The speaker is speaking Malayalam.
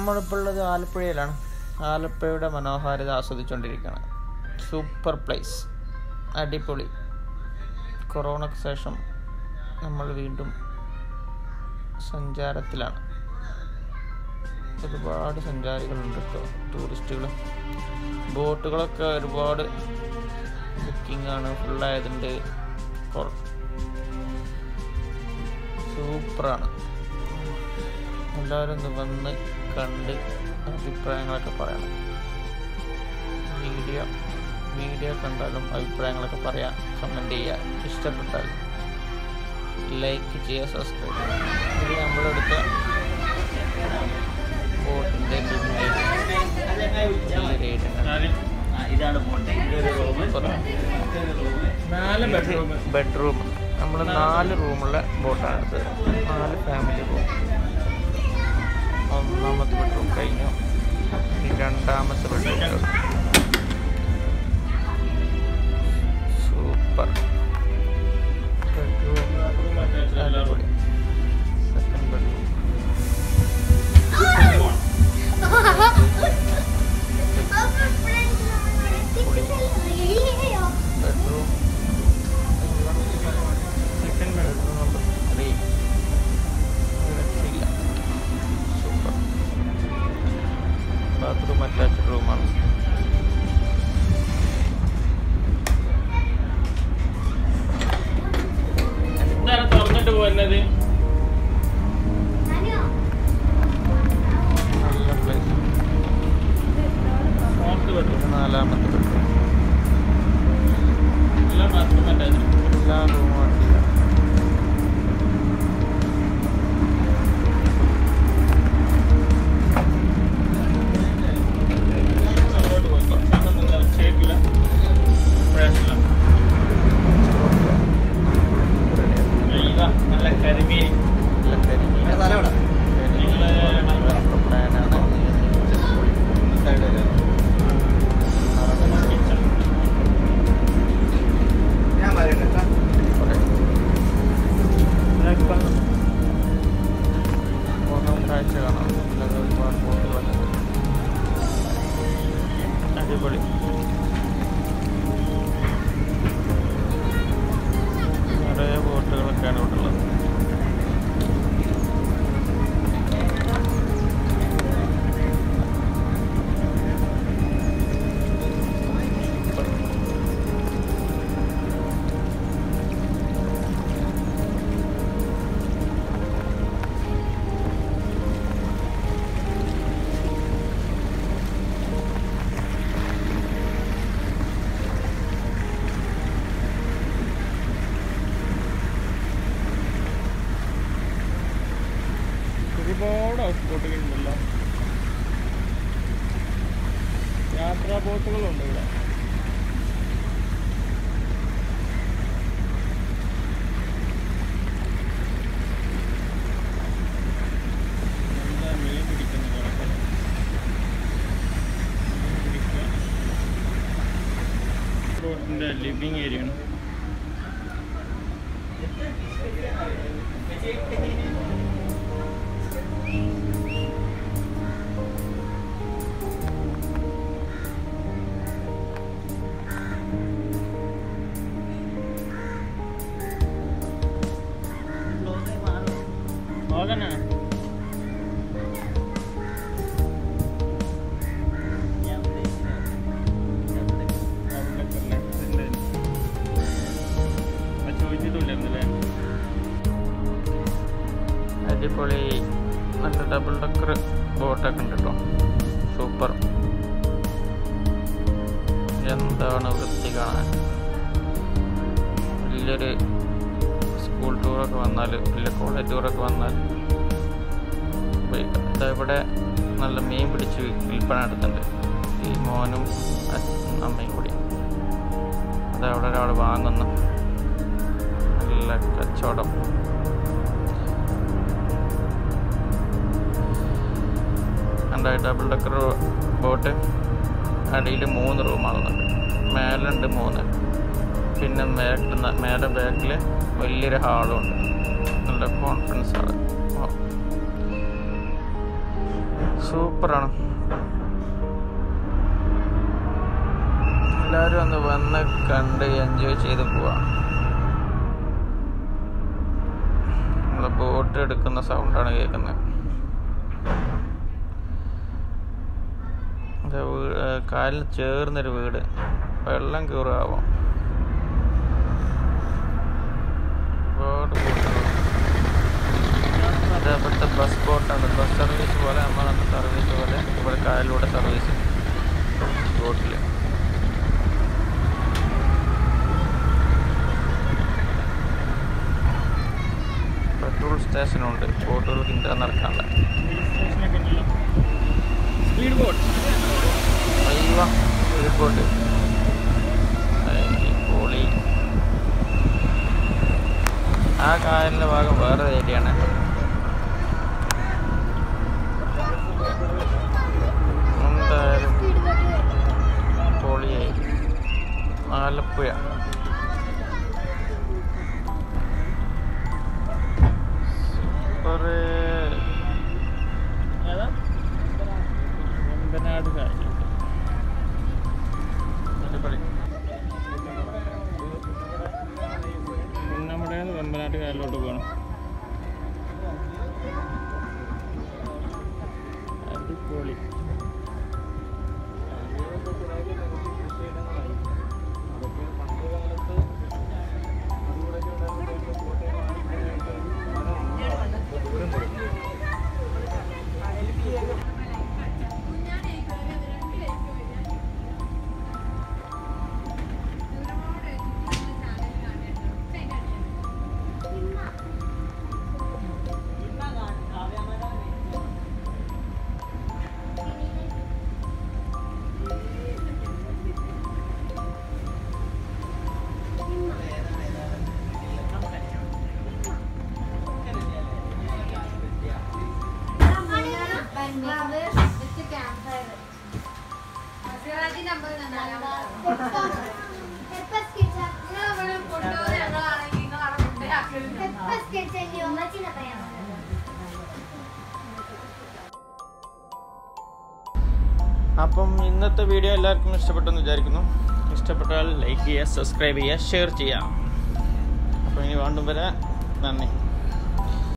നമ്മളിപ്പോൾ ഉള്ളത് ആലപ്പുഴയിലാണ് ആലപ്പുഴയുടെ മനോഹാരിത ആസ്വദിച്ചുകൊണ്ടിരിക്കുകയാണ് സൂപ്പർ പ്ലേസ് അടിപൊളി കൊറോണയ്ക്ക് ശേഷം നമ്മൾ വീണ്ടും സഞ്ചാരത്തിലാണ് ഒരുപാട് സഞ്ചാരികളുണ്ട് കേട്ടോ ടൂറിസ്റ്റുകൾ ബോട്ടുകളൊക്കെ ഒരുപാട് ബുക്കിംഗ് ആണ് ഫുള്ളായതുണ്ട് സൂപ്പറാണ് എല്ലാവരും ഒന്ന് വന്ന് കണ്ട് അഭിപ്രായങ്ങളൊക്കെ പറയണം വീഡിയോ വീഡിയോ കണ്ടാലും അഭിപ്രായങ്ങളൊക്കെ പറയാം കമൻറ്റ് ചെയ്യുക ഇഷ്ടപ്പെട്ടാൽ ലൈക്ക് ചെയ്യുക സബ്സ്ക്രൈബ് ചെയ്യുക ഇത് നമ്മളെടുത്ത ബോട്ടിൻ്റെ ഇതാണ് പോട്ടെ ഇതൊരു റൂം നാല് ബെഡ്റൂം ബെഡ്റൂം നമ്മൾ നാല് റൂമുള്ള ബോട്ടാണ് എടുത്തത് നാല് ഫാമിലി റൂം ഒന്നാമത്തെ ബെഡ്റൂം കഴിഞ്ഞു ഇനി രണ്ടാമത്തെ ബെഡ്റൂം സൂപ്പർ ബെഡ്റൂം അടിപൊളി second bedroom bedroom second bedroom number three രക്ഷയില്ല സൂപ്പർ ബാത്റൂം അറ്റാച്ച്ഡ് റൂമാണ് എന്താണ് തുറന്നിട്ട് പോകുന്നത് നല്ല പ്ലേസ് ഫോർത്ത് ബെഡ്റൂം നാലാമത്തെ ബെഡ്റൂം എല്ലാം ബാത്റൂം അറ്റാച്ച്ഡ് എല്ലാ റൂമും അടിയിലാണ് അങ്ങോട്ട് പോയി കുറച്ചൊന്നും ഷേക്കില്ല പ്രശ്നമില്ല ഇതാ നല്ല കരിമീൻ നല്ല കരിമീൻ നിങ്ങള് കരിമീൻ പ്ലാനാണ് കിച്ചൺ മൂന്നാം കാഴ്ച കാണാം അല്ലാതെ ഒരുപാട് ബോട്ടുകളുണ്ട് അടിപൊളി നിറയെ ബോട്ടുകളൊക്കെയാണ് ഇവിടെ ഉള്ളത് ഒരുപാട് ഹൗസ് ബോട്ടുകളുണ്ടല്ലോ യാത്രാ ബോട്ടുകളുണ്ട് ഇവിടെ എന്താ മീൻ പിടിക്കുന്ന കുഴപ്പം മീൻ പിടിക്കുക ബോട്ടിൻ്റെ ലിവിങ് ഏരിയ ആണ് നോക്കണേ ചോദിച്ചിട്ടില്ലായിരുന്നല്ലേ അടിപൊളി നല്ല ഡബിൾ ഡക്കർ ബോട്ടൊക്കെ ഉണ്ട് കേട്ടോ സൂപ്പർ എന്താണ് വൃത്തി കാണാൻ വലിയൊരു സ്കൂൾ ടൂറൊക്കെ വന്നാൽ വലിയ കോളേജ് ടൂറൊക്കെ വന്നാൽ ഉപയോഗിക്കാം. ഇതാ ഇവിടെ നല്ല മീൻ പിടിച്ച് വി- വിൽപ്പന നടത്തുന്നുണ്ട് ഈ മോനും അച്ഛനും അമ്മയും കൂടി അതാ അവിടെ ഒരാൾ വാങ്ങുന്നു നല്ല കച്ചവടം ഉണ്ടായി ഡബിൾ ഡക്കർ ബോട്ട് അടിയിൽ മൂന്ന് റൂമാണെന്നുണ്ട് മേലുണ്ട് മൂന്ന് പിന്നെ ബാക്കിൽ മേലെ ബാക്കിൽ വലിയൊരു ഹാളും ഉണ്ട് നല്ല കോൺഫറൻസ് ഹാള് സൂപ്പറാണ് എല്ലാവരും ഒന്ന് വന്ന് കണ്ട് എൻജോയ് ചെയ്ത് പോവാം നമ്മളെ ബോട്ട് എടുക്കുന്ന സൗണ്ടാണ് കേൾക്കുന്നത് ഇത് വീ- ഏ, കായലിന് ചേർന്നൊരു വീട് വെള്ളം കയറാവും ഒരുപാട് ബോട്ടുകൾ ഇത് ഇവിടുത്തെ ബസ് ബോട്ടാണ് ബസ് സർവീസ് പോലെ നമ്മളെ സർവീസ് പോലെ ഇവിടെ കായലിലൂടെ സർവീസ് ബോട്ടിൽ പെട്രോൾ സ്റ്റേഷനുണ്ട് ബോട്ടുകൾക്ക് ഇന്ത്യ നടക്കാനുള്ള സ്റ്റേഷനൊക്കെ ഉണ്ടല്ലോ സ്പീഡ് ബോട്ട് അയ്യോ സ്പീഡ് ബോട്ട് പൊളി ആ കായലിൻ്റെ ഭാഗം വേറെ ഏരിയയാണ് എന്തായാലും പൊളിയായി ആലപ്പുഴ സൂപ്പറ് ഏതാ വെമ്പനാട് കായൽ അടിപൊളി നമ്മുടെ വെമ്പനാട്ട് കായലിലോട്ട് പോകണം അടിപൊളി അപ്പം ഇന്നത്തെ വീഡിയോ എല്ലാവർക്കും ഇഷ്ടപ്പെട്ടെന്ന് വിചാരിക്കുന്നു ഇഷ്ടപ്പെട്ടാൽ ലൈക്ക് ചെയ്യുക സബ്സ്ക്രൈബ് ചെയ്യുക ഷെയർ ചെയ്യുക അപ്പോൾ ഇനി വീണ്ടും വരെ നന്ദി